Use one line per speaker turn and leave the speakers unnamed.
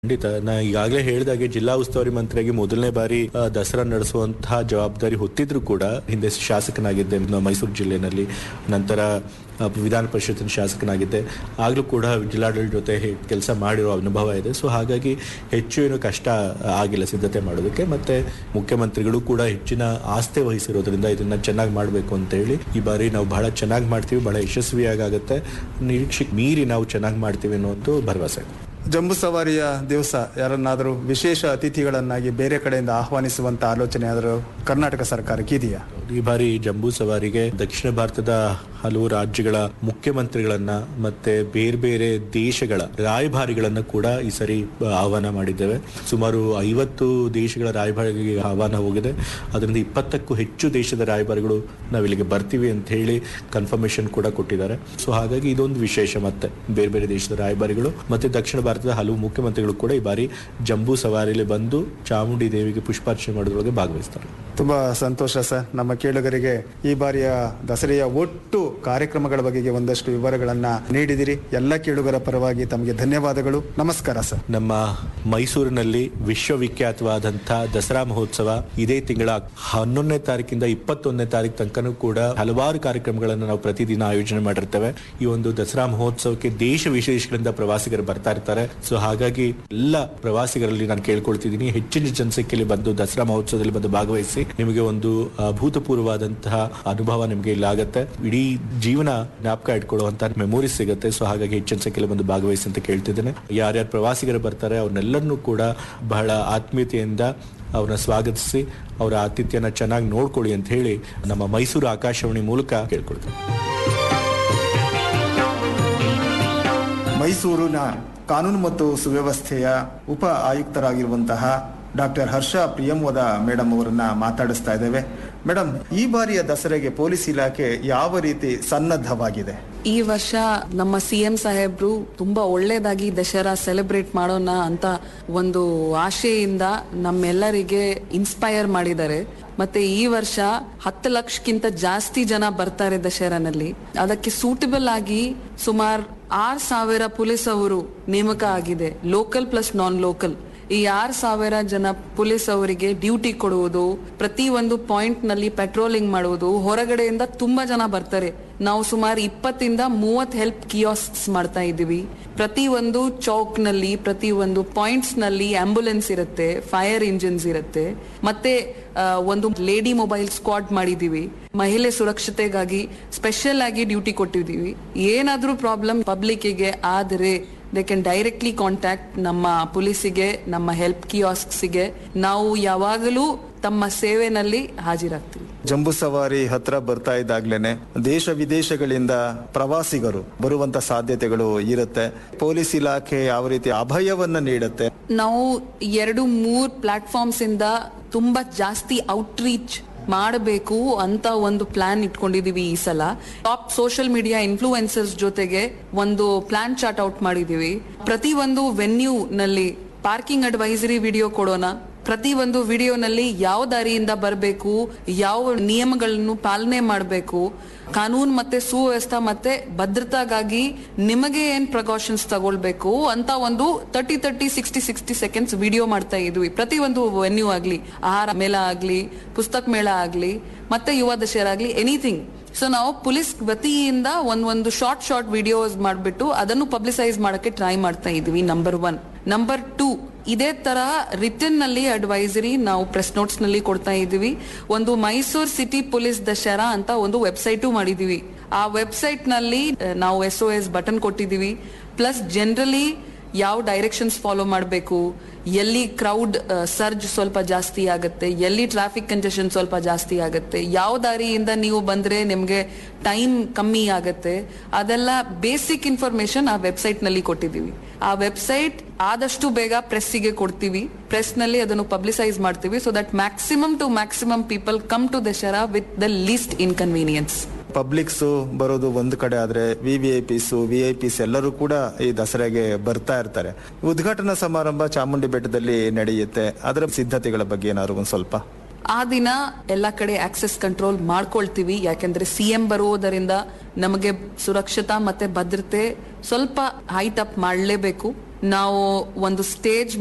ಖಂಡಿತ ನಾ ಈಗಾಗಲೇ ಹೇಳಿದಾಗೆ ಜಿಲ್ಲಾ ಉಸ್ತುವಾರಿ ಮಂತ್ರಿಯಾಗಿ ಮೊದಲನೇ ಬಾರಿ ಆ, ದಸರಾ ನಡೆಸುವಂತಹ ಜವಾಬ್ದಾರಿ ಹೊತ್ತಿದ್ರು ಕೂಡ ಹಿಂದೆ ಶಾಸಕನಾಗಿದ್ದೆ ಮ- ಮೈಸೂರು ಜಿಲ್ಲೆನಲ್ಲಿ ನಂತರ ಆ, ವಿಧಾನ ಪರಿಷತ್ತಿನ ಶಾಸಕನಾಗಿದ್ದೆ ಆಗಲೂ ಕೂಡ ಜಿಲ್ಲಾಡಳಿತ ಜೊತೆ ಕೆಲಸ ಮಾಡಿರೋ ಅನುಭವ ಇದೆ ಸೊ ಹಾಗಾಗಿ ಹೆಚ್ಚು ಏನು ಕಷ್ಟ ಆಗಿಲ್ಲ ಸಿದ್ಧತೆ ಮಾಡೋದಕ್ಕೆ ಮತ್ತೆ ಮುಖ್ಯಮಂತ್ರಿಗಳು ಕೂಡ ಹೆಚ್ಚಿನ ಆಸ್ಥೆ ವಹಿಸಿರೋದ್ರಿಂದ ಇದನ್ನ ಚೆನ್ನಾಗಿ ಮಾಡಬೇಕು ಅಂತ ಹೇಳಿ ಈ ಬಾರಿ ನಾವು ಬಹಳ ಚೆನ್ನಾಗಿ ಮಾಡ್ತೀವಿ ಬಹಳ ಯಶಸ್ವಿಯಾಗುತ್ತೆ ನಿರೀಕ್ಷೆಗೆ ಮೀರಿ ನಾವು ಚೆನ್ನಾಗಿ ಮಾಡ್ತೀವಿ ಅನ್ನೋದು ಭರವಸೆ
ಜಂಬೂ ಸವಾರಿಯ ದಿವಸ ಯಾರನ್ನಾದರೂ ವಿಶೇಷ ಅತಿಥಿಗಳನ್ನಾಗಿ ಬೇರೆ ಕಡೆಯಿಂದ ಆಹ್ವಾನಿಸುವಂತ ಆಲೋಚನೆ ಆದರೂ ಕರ್ನಾಟಕ ಸರ್ಕಾರಕ್ಕೆ ಇದೆಯಾ
ಈ ಬಾರಿ ಜಂಬೂ ಸವಾರಿಗೆ ದಕ್ಷಿಣ ಭಾರತದ ಹಲವು ರಾಜ್ಯಗಳ ಮುಖ್ಯಮಂತ್ರಿಗಳನ್ನ ಮತ್ತೆ ಬೇರೆ ಬೇರೆ ದೇಶಗಳ ರಾಯಭಾರಿಗಳನ್ನ ಕೂಡ ಈ ಸರಿ ಆಹ್ವಾನ ಮಾಡಿದ್ದೇವೆ ಸುಮಾರು ಐವತ್ತು ದೇಶಗಳ ರಾಯಭಾರಿಗೆ ಆಹ್ವಾನ ಹೋಗಿದೆ ಅದರಿಂದ ಇಪ್ಪತ್ತಕ್ಕೂ ಹೆಚ್ಚು ದೇಶದ ರಾಯಭಾರಿಗಳು ನಾವು ಇಲ್ಲಿಗೆ ಬರ್ತೀವಿ ಅಂತ ಹೇಳಿ ಕನ್ಫರ್ಮೇಶನ್ ಕೂಡ ಕೊಟ್ಟಿದ್ದಾರೆ ಸೊ ಹಾಗಾಗಿ ಇದೊಂದು ವಿಶೇಷ ಮತ್ತೆ ಬೇರೆ ಬೇರೆ ದೇಶದ ರಾಯಭಾರಿಗಳು ಮತ್ತೆ ದಕ್ಷಿಣ ಭಾರತದ ಹಲವು ಮುಖ್ಯಮಂತ್ರಿಗಳು ಕೂಡ ಈ ಬಾರಿ ಜಂಬೂ ಸವಾರಿಯಲ್ಲಿ ಬಂದು ಚಾಮುಂಡಿ ದೇವಿಗೆ ಪುಷ್ಪಾರ್ಚನೆ ಮಾಡೋದ್ರೊಳಗೆ ಭಾಗವಹಿಸ್ತಾರೆ
ತುಂಬಾ ಸಂತೋಷ ಸರ್ ನಮ್ಮ ಕೇಳುಗರಿಗೆ ಈ ಬಾರಿಯ ದಸರೆಯ ಒಟ್ಟು ಕಾರ್ಯಕ್ರಮಗಳ ಬಗೆಗೆ ಒಂದಷ್ಟು ವಿವರಗಳನ್ನ ನೀಡಿದಿರಿ ಎಲ್ಲ ಕೇಳುಗರ ಪರವಾಗಿ ತಮಗೆ ಧನ್ಯವಾದಗಳು ನಮಸ್ಕಾರ ಸರ್
ನಮ್ಮ ಮೈಸೂರಿನಲ್ಲಿ ವಿಶ್ವವಿಖ್ಯಾತವಾದಂತಹ ದಸರಾ ಮಹೋತ್ಸವ ಇದೇ ತಿಂಗಳ ಹನ್ನೊಂದನೇ ತಾರೀಕಿಂದ ಇಪ್ಪತ್ತೊಂದನೇ ತಾರೀಕು ತನಕನೂ ಕೂಡ ಹಲವಾರು ಕಾರ್ಯಕ್ರಮಗಳನ್ನು ನಾವು ಪ್ರತಿದಿನ ಆಯೋಜನೆ ಮಾಡಿರ್ತೇವೆ ಈ ಒಂದು ದಸರಾ ಮಹೋತ್ಸವಕ್ಕೆ ದೇಶ ವಿಶೇಷಗಳಿಂದ ಪ್ರವಾಸಿಗರು ಬರ್ತಾ ಇರ್ತಾರೆ ಸೊ ಹಾಗಾಗಿ ಎಲ್ಲ ಪ್ರವಾಸಿಗರಲ್ಲಿ ನಾನು ಕೇಳ್ಕೊಳ್ತಿದ್ದೀನಿ ಹೆಚ್ಚಿನ ಜನಸಂಖ್ಯೆಯಲ್ಲಿ ಬಂದು ದಸರಾ ಮಹೋತ್ಸವದಲ್ಲಿ ಬಂದು ಭಾಗವಹಿಸಿ ನಿಮಗೆ ಒಂದು ಅಭೂತಪೂರ್ವವಾದಂತಹ ಅನುಭವ ನಿಮಗೆ ಇಲ್ಲಿ ಆಗುತ್ತೆ ಇಡೀ ಜೀವನ ಜ್ಞಾಪಕ ಇಟ್ಕೊಳ್ಳುವಂತಹ ಮೆಮೊರೀಸ್ ಸಿಗುತ್ತೆ ಸೊ ಹಾಗಾಗಿ ಹೆಚ್ಚಿನ ಸಂಖ್ಯೆಯಲ್ಲಿ ಬಂದು ಭಾಗವಹಿಸಿ ಅಂತ ಕೇಳ್ತಿದ್ದೇನೆ ಯಾರ್ಯಾರು ಪ್ರವಾಸಿಗರು ಬರ್ತಾರೆ ಅವ್ರನ್ನೆಲ್ಲರನ್ನೂ ಕೂಡ ಬಹಳ ಆತ್ಮೀಯತೆಯಿಂದ ಅವ್ರನ್ನ ಸ್ವಾಗತಿಸಿ ಅವರ ಆತಿಥ್ಯನ ಚೆನ್ನಾಗಿ ನೋಡ್ಕೊಳ್ಳಿ ಅಂತ ಹೇಳಿ ನಮ್ಮ ಮೈಸೂರು ಆಕಾಶವಾಣಿ ಮೂಲಕ ಕೇಳ್ಕೊಳ್ತೇನೆ
ಮೈಸೂರಿನ ಕಾನೂನು ಮತ್ತು ಸುವ್ಯವಸ್ಥೆಯ ಉಪ ಆಯುಕ್ತರಾಗಿರುವಂತಹ ಡಾಕ್ಟರ್ ಹರ್ಷ ಪ್ರಿಯಂವದ ಮೇಡಮ್ ಅವರನ್ನ ಮಾತಾಡಿಸ್ತಾ ಇದ್ದೇವೆ ಮೇಡಮ್ ಈ ಬಾರಿಯ ದಸರೆಗೆ ಪೊಲೀಸ್ ಇಲಾಖೆ ಯಾವ ರೀತಿ ಸನ್ನದ್ಧವಾಗಿದೆ
ಈ ವರ್ಷ ನಮ್ಮ ಸಿ ಎಂ ಸಾಹೇಬ್ರು ತುಂಬಾ ಒಳ್ಳೇದಾಗಿ ದಸರಾ ಸೆಲೆಬ್ರೇಟ್ ಮಾಡೋಣ ಅಂತ ಒಂದು ಆಶೆಯಿಂದ ನಮ್ಮೆಲ್ಲರಿಗೆ ಇನ್ಸ್ಪೈರ್ ಮಾಡಿದ್ದಾರೆ ಮತ್ತೆ ಈ ವರ್ಷ ಹತ್ತು ಲಕ್ಷಕ್ಕಿಂತ ಜಾಸ್ತಿ ಜನ ಬರ್ತಾರೆ ದಸರಾನಲ್ಲಿ ಅದಕ್ಕೆ ಸೂಟಬಲ್ ಆಗಿ ಸುಮಾರು ಆರ್ ಸಾವಿರ ಪೊಲೀಸ್ ಅವರು ನೇಮಕ ಆಗಿದೆ ಲೋಕಲ್ ಪ್ಲಸ್ ನಾನ್ ಲೋಕಲ್ ಈ ಆರ್ ಸಾವಿರ ಜನ ಪೊಲೀಸ್ ಅವರಿಗೆ ಡ್ಯೂಟಿ ಕೊಡುವುದು ಪ್ರತಿ ಒಂದು ಪಾಯಿಂಟ್ ನಲ್ಲಿ ಪೆಟ್ರೋಲಿಂಗ್ ಮಾಡುವುದು ಹೊರಗಡೆಯಿಂದ ತುಂಬಾ ಜನ ಬರ್ತಾರೆ ನಾವು ಸುಮಾರು ಇಪ್ಪತ್ತಿಂದ ಮೂವತ್ ಹೆಲ್ಪ್ ಕಿಯಾಸ್ಕ್ಸ್ ಮಾಡ್ತಾ ಇದ್ದೀವಿ ಪ್ರತಿ ಒಂದು ಚೌಕ್ ನಲ್ಲಿ ಪ್ರತಿ ಒಂದು ಪಾಯಿಂಟ್ಸ್ ನಲ್ಲಿ ಆಂಬುಲೆನ್ಸ್ ಇರುತ್ತೆ ಫೈರ್ ಇಂಜಿನ್ಸ್ ಇರುತ್ತೆ ಮತ್ತೆ ಆ, ಒಂದು ಲೇಡಿ ಮೊಬೈಲ್ ಸ್ಕ್ವಾಡ್ ಮಾಡಿದೀವಿ ಮಹಿಳೆ ಸುರಕ್ಷತೆಗಾಗಿ ಸ್ಪೆಷಲ್ ಆಗಿ ಡ್ಯೂಟಿ ಕೊಟ್ಟಿದ್ದೀವಿ ಏನಾದ್ರೂ ಪ್ರಾಬ್ಲಮ್ ಪಬ್ಲಿಕ್ಗೆ ಆದರೆ ದೇ ಕ್ಯಾನ್ ಡೈರೆಕ್ಟ್ಲಿ ಕಾಂಟ್ಯಾಕ್ಟ್ ನಮ್ಮ ಪೊಲೀಸಿಗೆ ನಮ್ಮ ಹೆಲ್ಪ್ ಕಿಯಾಸ್ಕ್ಸಿಗೆ ನಾವು ಯಾವಾಗಲೂ ತಮ್ಮ ಸೇವೆನಲ್ಲಿ ಹಾಜರಾಗ್ತೀವಿ
ಜಂಬೂ ಸವಾರಿ ಹತ್ರ ಬರ್ತಾ ಇದ್ದಾಗ್ಲೇನೆ ದೇಶ ವಿದೇಶಗಳಿಂದ ಪ್ರವಾಸಿಗರು ಬರುವಂತ ಸಾಧ್ಯತೆಗಳು ಇರುತ್ತೆ ಪೊಲೀಸ್ ಇಲಾಖೆ ಯಾವ ರೀತಿ ಅಭಯವನ್ನ ನೀಡುತ್ತೆ
ನಾವು ಎರಡು ಮೂರ್ ಪ್ಲಾಟ್ಫಾರ್ಮ್ಸ್ ಇಂದ ತುಂಬಾ ಜಾಸ್ತಿ ಔಟ್ರೀಚ್ ಮಾಡಬೇಕು ಅಂತ ಒಂದು ಪ್ಲಾನ್ ಇಟ್ಕೊಂಡಿದೀವಿ ಈ ಸಲ ಟಾಪ್ ಸೋಷಿಯಲ್ ಮೀಡಿಯಾ ಇನ್ಫ್ಲೂಯೆನ್ಸರ್ಸ್ ಜೊತೆಗೆ ಒಂದು ಪ್ಲಾನ್ ಚಾರ್ಟ್ ಔಟ್ ಮಾಡಿದೀವಿ ಪ್ರತಿ ಒಂದು ವೆನ್ಯೂ ನಲ್ಲಿ ಪಾರ್ಕಿಂಗ್ ಅಡ್ವೈಸರಿ ವಿಡಿಯೋ ಕೊಡೋಣ ಪ್ರತಿ ಒಂದು ವಿಡಿಯೋನಲ್ಲಿ ಯಾವ ದಾರಿಯಿಂದ ಬರಬೇಕು ಯಾವ ನಿಯಮಗಳನ್ನು ಪಾಲನೆ ಮಾಡಬೇಕು ಕಾನೂನು ಮತ್ತೆ ಸುವ್ಯವಸ್ಥೆ ಮತ್ತೆ ಭದ್ರತಾಗಾಗಿ ನಿಮಗೆ ಏನ್ ಪ್ರಿಕಾಷನ್ಸ್ ತಗೊಳ್ಬೇಕು ಅಂತ ಒಂದು thirty thirty sixty sixty seconds video ಮಾಡ್ತಾ ಇದ್ವಿ ಪ್ರತಿ ಒಂದು ವೆನ್ಯೂ ಆಗ್ಲಿ ಆಹಾರ ಮೇಳ ಆಗ್ಲಿ ಪುಸ್ತಕ ಮೇಳ ಆಗ್ಲಿ ಮತ್ತೆ ಯುವ ದಶರಾ ಆಗ್ಲಿ ಎನಿಥಿಂಗ್ ಸೊ ನಾವು ಪೊಲೀಸ್ ವತಿಯಿಂದ ಒಂದ್ ಒಂದು ಶಾರ್ಟ್ ಶಾರ್ಟ್ ವಿಡಿಯೋಸ್ ಮಾಡ್ಬಿಟ್ಟು ಅದನ್ನು ಪಬ್ಲಿಸೈಸ್ ಮಾಡಕ್ಕೆ ಟ್ರೈ ಮಾಡ್ತಾ ಇದೀವಿ ನಂಬರ್ ಒನ್ ನಂಬರ್ ಟೂ ಇದೇ ತರ ರಿಟರ್ನ್ ನಲ್ಲಿ ಅಡ್ವೈಸರಿ ನಾವು ಪ್ರೆಸ್ ನೋಟ್ಸ್ ನಲ್ಲಿ ಕೊಡ್ತಾ ಇದೀವಿ ಒಂದು ಮೈಸೂರು ಸಿಟಿ ಪೊಲೀಸ್ ದಶರಾ ಅಂತ ಒಂದು ವೆಬ್ಸೈಟು ಮಾಡಿದೀವಿ ಆ ವೆಬ್ಸೈಟ್ ನಲ್ಲಿ ಆ, ನಾವು ಎಸ್ ಒ ಎಸ್ ಬಟನ್ ಕೊಟ್ಟಿದೀವಿ ಪ್ಲಸ್ ಜನರಲಿ ಯಾವ ಡೈರೆಕ್ಷನ್ಸ್ ಫಾಲೋ ಮಾಡಬೇಕು ಎಲ್ಲಿ ಕ್ರೌಡ್ ಸರ್ಜ್ ಸ್ವಲ್ಪ ಜಾಸ್ತಿ ಆಗುತ್ತೆ ಎಲ್ಲಿ ಟ್ರಾಫಿಕ್ ಕಂಜೆಷನ್ ಸ್ವಲ್ಪ ಜಾಸ್ತಿ ಆಗುತ್ತೆ ಯಾವ ದಾರಿಯಿಂದ ನೀವು ಬಂದ್ರೆ ನಿಮ್ಗೆ ಟೈಮ್ ಕಮ್ಮಿ ಆಗುತ್ತೆ ಅದೆಲ್ಲ ಬೇಸಿಕ್ ಇನ್ಫಾರ್ಮೇಶನ್ ಆ ವೆಬ್ಸೈಟ್ ನಲ್ಲಿ ಕೊಟ್ಟಿದ್ದೀವಿ ಆ ವೆಬ್ಸೈಟ್ ಆದಷ್ಟು ಬೇಗ ಪ್ರೆಸ್ಸಿಗೆ ಕೊಡ್ತೀವಿ ಪ್ರೆಸ್ ನಲ್ಲಿ ಅದನ್ನು ಪಬ್ಲಿಸೈಸ್ ಮಾಡ್ತೀವಿ so that maximum to maximum people come to Dasara with the least inconvenience
publics ಬರೋದು ಒಂದು ಕಡೆ ಆದ್ರೆ V V I P's V I P's ಎಲ್ಲರೂ ಕೂಡ ಈ ದಸರೆಗೆ ಬರ್ತಾ ಇರ್ತಾರೆ ಉದ್ಘಾಟನಾ ಸಮಾರಂಭ ಚಾಮುಂಡಿ ಬೆಟ್ಟದಲ್ಲಿ ನಡೆಯುತ್ತೆ ಅದರ ಸಿದ್ಧತೆಗಳ ಬಗ್ಗೆ ಏನಾದ್ರು ಒಂದ್ ಸ್ವಲ್ಪ
ಆ ದಿನ ಎಲ್ಲ ಕಡೆ ಆಕ್ಸೆಸ್ ಕಂಟ್ರೋಲ್ ಮಾಡ್ಕೊಳ್ತೀವಿ ಯಾಕೆಂದ್ರೆ ಸಿ ಎಂ ಬರುವುದರಿಂದ ನಮಗೆ ಸುರಕ್ಷತಾ ಮತ್ತೆ ಭದ್ರತೆ ಸ್ವಲ್ಪ ಹೈಟ್ ಅಪ್ ಮಾಡಲೇಬೇಕು ನಾವು ಒಂದು ಸ್ಟೇಜ್